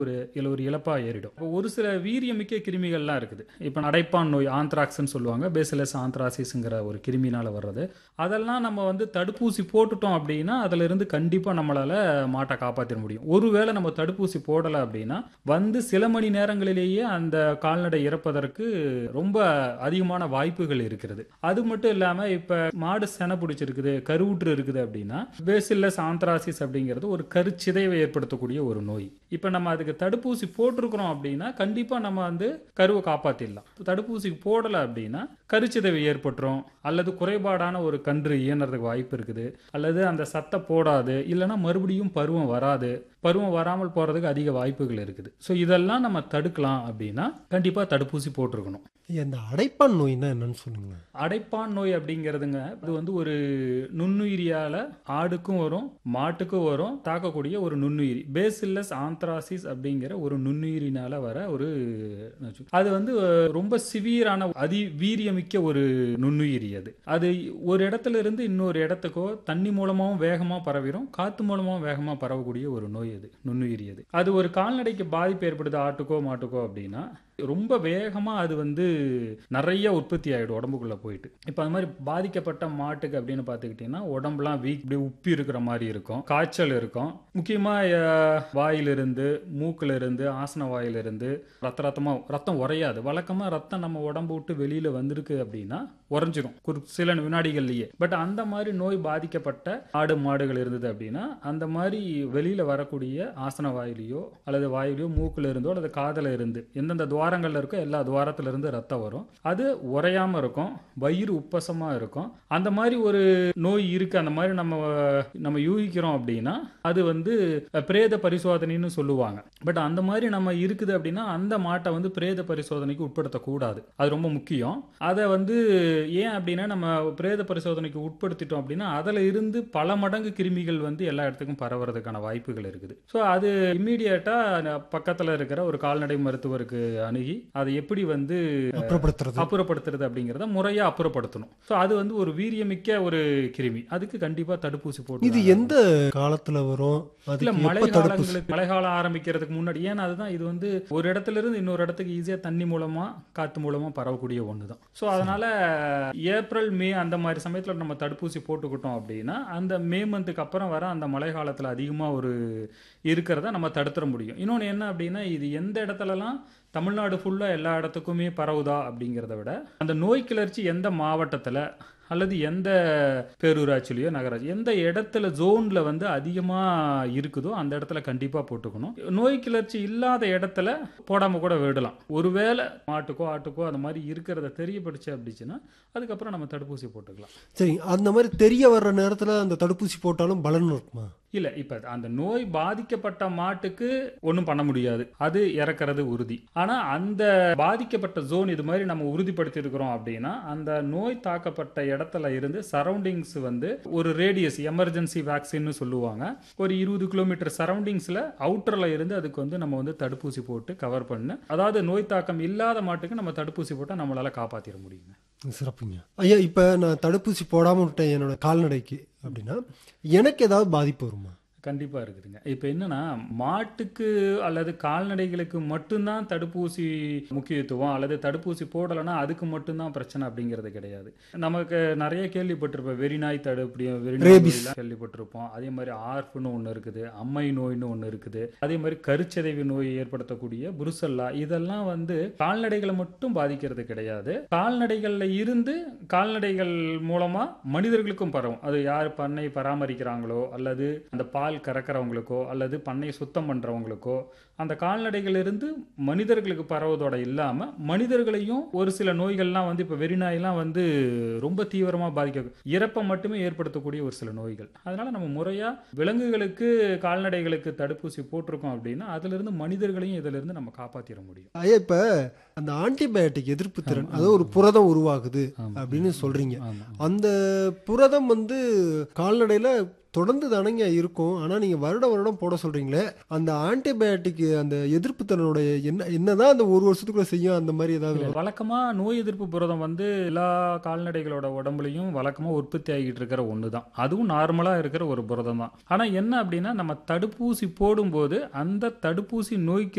ஒரு இல்ல ஒரு இழப்பா ஏறிடும் இப்போ ஒரு சில வீரியமிக்க கிருமிகள்லாம் இருக்குது இப்போ அடைப்பான் நோய் ஆந்த்ராக்ஸ்ன்னு சொல்லுவாங்க பேசிலஸ் ஆந்த்ராசிஸ்ங்கிற ஒரு கிருமினால வர்றது அதெல்லாம் நம்ம வந்து தடுப்பூசி போட்டுட்டோம் அப்படின்னா அதுல இருந்து கண்டிப்பா நம்மளால மாட்டை காப்பாற்ற முடியும் ஒருவேளை நம்ம தடுப்பூசி போடலை அப்படின்னா வந்து சில மணி நேரங்களிலேயே அந்த கால்நடை இறப்பதற்கு ரொம்ப அதிகமான வாய்ப்புகள் இருக்கிறது அது மட்டும் இல்லாம இப்ப மாடு செனை பிடிச்சிருக்குது கருவுற்று இருக்குது அப்படின்னா பேசில்லஸ் ஆந்த்ராசிஸ் அப்படிங்கிறது ஒரு கருச்சிதைவை ஏற்படுத்தக்கூடிய ஒரு நோய் இப்ப நம்ம அதுக்கு தடுப்பூசி போட்டிருக்கிறோம் அப்படின்னா கண்டிப்பா நம்ம வந்து கருவை காப்பாத்திடலாம் தடுப்பூசி போடலை அப்படின்னா கருச்சிதைவு ஏற்பட்டுரும் அல்லது குறைபாடான ஒரு கன்று இயன்றதுக்கு வாய்ப்பு இருக்குது அல்லது அந்த சத்தை போடாது இல்லைன்னா மறுபடியும் பருவம் வராது பருவம் வராமல் போறதுக்கு அதிக வாய்ப்புகள் இருக்குது ஸோ இதெல்லாம் நம்ம தடுக்கலாம் அப்படின்னா கண்டிப்பா தடுப்பூசி போட்டிருக்கணும் ஐயா, இந்த அடைப்பான் நோய்னா என்னன்னு சொல்லுங்க அடைப்பான் நோய் அப்படிங்கிறதுங்க அது வந்து ஒரு நுண்ணுயிரியால ஆடுக்கும் வரும் மாட்டுக்கும் வரும் தாக்கக்கூடிய ஒரு நுண்ணுயிரி பேசில்லஸ் ஆந்த்ராசிஸ் அப்படிங்கிற ஒரு நுண்ணுயிரினால வர ஒரு நச்சு. அது வந்து அஹ், ரொம்ப சிவியரான அதி வீரியமிக்க ஒரு நுண்ணுயிரி அது அது ஒரு இடத்துல இருந்து இன்னொரு இடத்துக்கோ தண்ணி மூலமாவும் வேகமா பரவிடும் காத்து மூலமாவும் வேகமா பரவக்கூடிய ஒரு நோய் அது நுண்ணுயிரி அது அது ஒரு கால்நடைக்கு பாதிப்பு ஏற்படுது ஆட்டுக்கோ மாட்டுக்கோ அப்படின்னா ரொம்ப வேகமா அது வந்து நிறைய உற்பத்தி ஆயிடும் உடம்புக்குள்ள போயிட்டு இப்போ அந்த மாதிரி பாதிக்கப்பட்ட மாட்டுக்கு அப்படின்னு பார்த்துக்கிட்டிங்கன்னா உடம்புலாம் வீக் இப்படி உப்பி இருக்கிற மாதிரி இருக்கும் காய்ச்சல் இருக்கும் முக்கியமா அஹ், வாயிலிருந்து மூக்குல இருந்து ஆசன வாயிலிருந்து ரத்த ரத்தமா ரத்தம் உறையாது வழக்கமா ரத்தம் நம்ம உடம்பு விட்டு வெளியில வந்திருக்கு அப்படின்னா உறைஞ்சிரும் ஒரு சில வினாடிகள்லயே பட் அந்த மாதிரி நோய் பாதிக்கப்பட்ட ஆடு மாடுகள் இருந்தது அப்படின்னா அந்த மாதிரி வெளியில வரக்கூடிய ஆசன வாயிலையோ அல்லது வாயிலையோ மூக்குல இருந்தோ அல்லது காதுல இருந்து எந்தெந்த துவாரங்கள்ல இருக்கோ எல்லா துவாரத்துல இருந்து ரத்தம் வரும் அது உறையாம இருக்கும் வயிறு உப்பசமா இருக்கும் அந்த மாதிரி ஒரு நோய் இருக்கு அந்த மாதிரி நம்ம நம்ம யூகிக்கிறோம் அப்படின்னா அது வந்து அஹ், பிரேத பரிசோதனைன்னு சொல்லுவாங்க பட் அந்த மாதிரி நம்ம இருக்குது அப்படின்னா அந்த மாட்டை வந்து பிரேத பரிசோதனைக்கு உட்படுத்தக்கூடாது அது ரொம்ப முக்கியம் அதை வந்து ஏன் அப்படின்னா நம்ம பிரேத பரிசோதனைக்கு உட்படுத்திட்டோம் அப்படின்னா அதில் இருந்து பல மடங்கு கிருமிகள் வந்து எல்லா இடத்துக்கும் பரவுறதுக்கான வாய்ப்புகள் இருக்குது ஸோ அது இம்மீடியட்டாக பக்கத்தில் இருக்கிற ஒரு கால்நடை மருத்துவருக்கு அணுகி அதை எப்படி வந்து அப்புறப்படுத்துறது அப்புறப்படுத்துறது அப்படிங்கிறத முறையாக அப்புறப்படுத்தணும் ஸோ அது வந்து ஒரு வீரியமிக்க ஒரு கிருமி அதுக்கு கண்டிப்பாக தடுப்பூசி போட்டு இது எந்த காலத்துல வரும் இல்ல அதுக்கு மழை எப்ப தடுப்பூசி காலங்களுக்கு மழை காலம் ஆரம்பிக்கிறதுக்கு முன்னாடி ஏன்னா அதுதான் இது வந்து ஒரு இடத்துல இருந்து இன்னொரு இடத்துக்கு ஈஸியா தண்ணி மூலமா காத்து மூலமா பரவக்கூடிய ஒன்று தான் ஸோ அதனால ஏப்ரல் மே அந்த மாதிரி சமயத்துல நம்ம தடுப்பூசி போட்டுக்கிட்டோம் அப்படின்னா அந்த மே மந்த்துக்கு அப்புறம் வர அந்த மழை காலத்துல அதிகமா ஒரு இருக்கிறத நம்ம தடுத்துட முடியும் இன்னொன்று என்ன அப்படின்னா இது எந்த இடத்துலலாம் தமிழ்நாடு ஃபுல்லாக எல்லா இடத்துக்குமே பரவுதா அப்படிங்கிறத விட அந்த நோய் கிளர்ச்சி எந்த மாவட்டத்தில் அல்லது எந்த பேரூராட்சிலையோ நகராட்சி எந்த இடத்துல ஜோனில் வந்து அதிகமாக இருக்குதோ அந்த இடத்துல கண்டிப்பாக போட்டுக்கணும் நோய் கிளர்ச்சி இல்லாத இடத்துல போடாமல் கூட விடலாம் ஒருவேளை மாட்டுக்கோ ஆட்டுக்கோ அந்த மாதிரி இருக்கிறத தெரியப்படுச்சு அப்படிச்சுன்னா அதுக்கப்புறம் நம்ம தடுப்பூசி போட்டுக்கலாம் சரி அந்த மாதிரி தெரிய வர்ற நேரத்துல அந்த தடுப்பூசி போட்டாலும் பலன் இருக்குமா இல்ல இப்ப அந்த நோய் பாதிக்கப்பட்ட மாட்டுக்கு ஒன்றும் பண்ண முடியாது அது இறக்குறது உறுதி ஆனா அந்த பாதிக்கப்பட்ட ஜோன் இது மாதிரி நம்ம உறுதிப்படுத்தி இருக்கிறோம் அப்படின்னா அந்த நோய் தாக்கப்பட்ட இடத்துல இருந்து சரௌண்டிங்ஸ் வந்து ஒரு ரேடியஸ் எமர்ஜென்சி வேக்சின்னு சொல்லுவாங்க ஒரு இருபது கிலோமீட்டர் சரௌண்டிங்ஸ்ல அவுட்டர்ல இருந்து அதுக்கு வந்து நம்ம வந்து தடுப்பூசி போட்டு கவர் பண்ணு அதாவது நோய் தாக்கம் இல்லாத மாட்டுக்கு நம்ம தடுப்பூசி போட்டா நம்மளால காப்பாத்திட முடியுங்க சிறப்புங்க ஐயா இப்ப நான் தடுப்பூசி போடாம விட்டேன் என்னோட கால்நடைக்கு அப்படின்னா எனக்கு ஏதாவது பாதிப்பு வருமா கண்டிப்பா இருக்குதுங்க இப்போ என்னன்னா மாட்டுக்கு அல்லது கால்நடைகளுக்கு மட்டும்தான் தடுப்பூசி முக்கியத்துவம் அல்லது தடுப்பூசி போடலைன்னா அதுக்கு மட்டும்தான் பிரச்சனை அப்படிங்கிறது கிடையாது நமக்கு நிறைய கேள்விப்பட்டிருப்போம் வெறிநாய் தடுப்படி வெறிநாய் Rabies. நோயெல்லாம் கேள்விப்பட்டிருப்போம் அதே மாதிரி ஆர்ஃப்னு ஒன்று இருக்குது அம்மை நோய்னு ஒன்று இருக்குது அதே மாதிரி கருச்சிதைவு நோய் ஏற்படுத்தக்கூடிய புருசல்லா இதெல்லாம் வந்து கால்நடைகளை மட்டும் பாதிக்கிறது கிடையாது கால்நடைகள்ல இருந்து கால்நடைகள் மூலமா மனிதர்களுக்கும் பரவும் அது யார் பண்ணை பராமரிக்கிறாங்களோ அல்லது அந்த பால் கறக்கிறவங்களுக்கோ அல்லது பண்ணை சுத்தம் பண்றவங்களுக்கோ அந்த கால்நடைகள் இருந்து மனிதர்களுக்கு பரவதோட இல்லாம மனிதர்களையும் ஒரு சில நோய்கள்லாம் வந்து இப்ப வெறிநாயெல்லாம் வந்து ரொம்ப தீவிரமா பாதிக்க இறப்பை மட்டுமே ஏற்படுத்தக்கூடிய ஒரு சில நோய்கள் அதனால நம்ம முறையா விலங்குகளுக்கு கால்நடைகளுக்கு தடுப்பூசி போட்டிருக்கோம் அப்படின்னா அதுல இருந்து மனிதர்களையும் இதுல இருந்து நம்ம காப்பாத்திட முடியும் ஐயா இப்ப அந்த ஆன்டிபயோட்டிக் எதிர்ப்பு திறன் அதாவது ஒரு புரதம் உருவாகுது ஆமா. அப்படின்னு சொல்றீங்க ஆமா அந்த புரதம் வந்து கால்நடையில தொடர்ந்து தானங்க இருக்கும் ஆனா நீங்க வருட வருடம் போட சொல்றீங்களே அந்த ஆன்டிபயோட்டிக் அந்த எதிர்ப்பு திறனுடைய என்ன என்னதான் அந்த ஒரு வருஷத்துக்குள்ள செய்யும் அந்த மாதிரி ஏதாவது வழக்கமா நோய் எதிர்ப்பு புரதம் வந்து எல்லா கால்நடைகளோட உடம்புலையும் வழக்கமா உற்பத்தி ஆகிட்டு இருக்கிற ஒன்று தான் அதுவும் நார்மலா இருக்கிற ஒரு புரதம் தான் ஆனா என்ன அப்படின்னா நம்ம தடுப்பூசி போடும்போது அந்த தடுப்பூசி நோய்க்கு